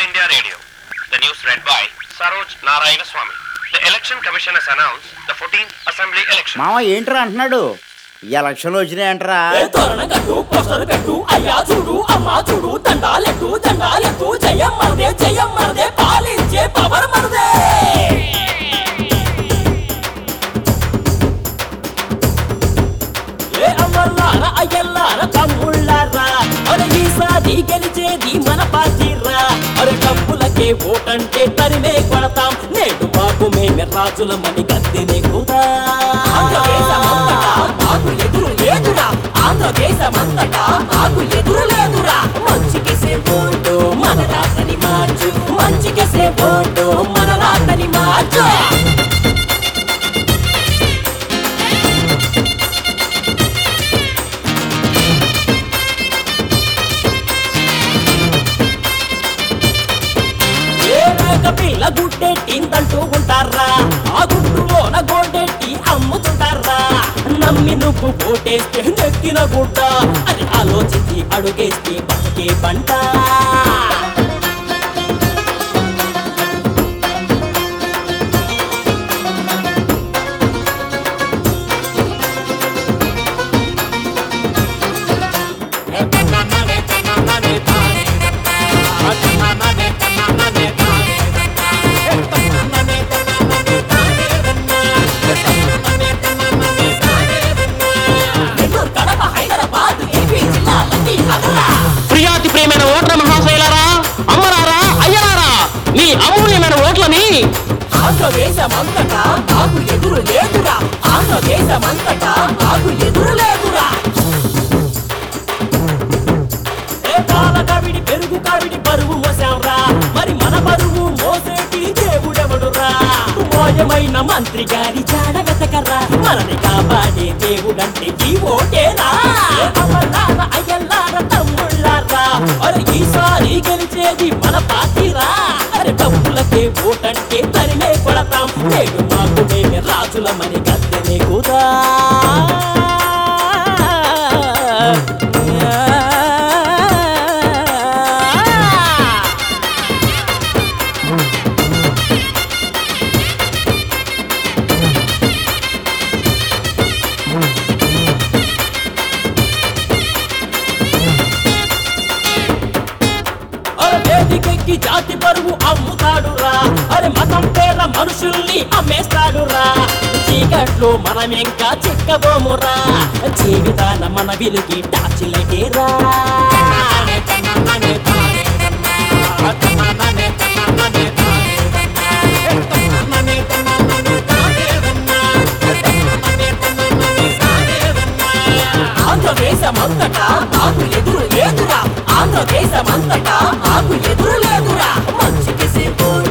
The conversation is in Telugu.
India Radio. The news read by Saroj Narayana Swami. The Election Commission has announced the 14th Assembly election. మామ ఏంట్రా అంటున్నాడు ఈ ఎలక్షన్లు వచ్చినాయంటరా ఏ తోరణ కట్టు పోస్టర్ కట్టు అయ్యా చూడు అమ్మా చూడు దండాలెట్టు దండాలెట్టు జయం మనదే జయం మనదే పాలించే పవర్ మనదే ఏ అమ్మల్లార అయ్యల్లార తమ్ముళ్ళారా అరే ఈసారి గెలిచేది మన పార్టీరా అరే డబ్బులకే ఓటంటే తరిమే కొడతాం నేడు మాకు మేమే రాజులమని గద్దెనే కూడా ఆంధ్రదేశమంతటా మాకు ఎదురు లేదురా ఆంధ్రదేశమంతటా మాకు ఎదురు లేదురా మంచికేసే ఓటు మన రాతని మార్చు మంచికేసే ఓటు మన రాతని మార్చు ఏ మేక పిల్ల గుడ్డెట్టిందంటూ ఉంటారా ఆ గుడ్డులోన గోడెట్టి అమ్ముతుంటారా నమ్మి నువ్వు ఓటేస్తే నెక్కిన గుడ్డ అది ఆలోచించి అడుగేస్తే బతికే పంట నెల్లూరు, కడప హైదరాబాద్ ఏపీ జిల్లాలన్నీ అదరా ప్రియాతి ప్రియమైన ఓట్ల మహాశైలారా అమ్మరారా అయ్యరారా మీ అమూల్యమైన ఓట్లని ఆంధ్రదేశమంతటా నాకు ఎదురు లేదురా ఆంధ్రదేశమంతటా నాకు ఎదురు లేదురా ఏ పాల కవిడి పెరుగు కవిడి బరువు మోసాంరా మరి మన బరువు మోసేటి దేవుడెవడురా మోయమైన మంత్రి గారి జాడ వెతకరా మనని కాపాడే దేవుడంటే ఈ ఓటేరా ఏ అమ్మలార అయ్యల్లార తమ్ముళ్ళారా అరే ఈసారి గెలిచేది మన పార్టీరా అరే డబ్బులకే ఓటంటే తరిమే కొడతాం నేడు మాకు మేమే రాజులమని గద్దెనే కూడా అరే వేదికెక్కి జాతి పరువు అమ్ముతాడురా అరే మతం పేర మనుషుల్ని అమ్మేస్తాడురా చీకట్లో మనం ఇంకా చిక్కబోమురా జీవితాన మన విలుగి టార్చిలైటేరా ఆంధ్రదేశమంతటా మాకు ఎదురు లేదురా ఆంధ్రదేశమంతటా మాకు ఎదురు లేదురా మంచికి సేపు